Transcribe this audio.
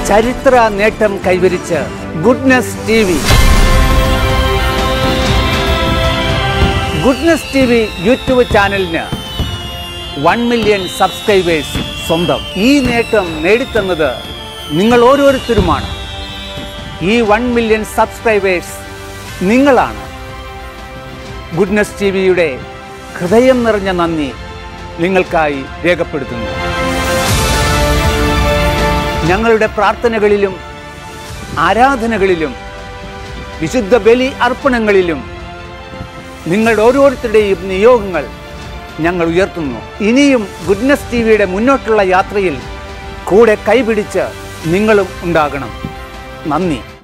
ചരിത്ര നേട്ടം കൈവരിച്ച് Goodness T V Goodness T V YouTube ചാനലിന് വൺ മില്യൺ സബ്സ്ക്രൈബേഴ്സ് സ്വന്തം ഈ നേട്ടം നേടിത്തന്നത് നിങ്ങൾ ഓരോരുത്തരുമാണ് ഈ വൺ മില്യൺ സബ്സ്ക്രൈബേഴ്സ് നിങ്ങളാണ് ഗുഡ്നസ് ടി വിയുടെ ഹൃദയം നിറഞ്ഞ നന്ദി നിങ്ങൾക്കായി രേഖപ്പെടുത്തുന്നു ഞങ്ങളുടെ പ്രാർത്ഥനകളിലും ആരാധനകളിലും വിശുദ്ധ ബലി അർപ്പണങ്ങളിലും നിങ്ങളുടെ ഓരോരുത്തരുടെയും നിയോഗങ്ങൾ ഞങ്ങൾ ഉയർത്തുന്നു ഇനിയും ഗുഡ്നസ് ടി വിയുടെ മുന്നോട്ടുള്ള യാത്രയിൽ കൂടെ കൈപിടിച്ച് നിങ്ങളും ഉണ്ടാകണം നന്ദി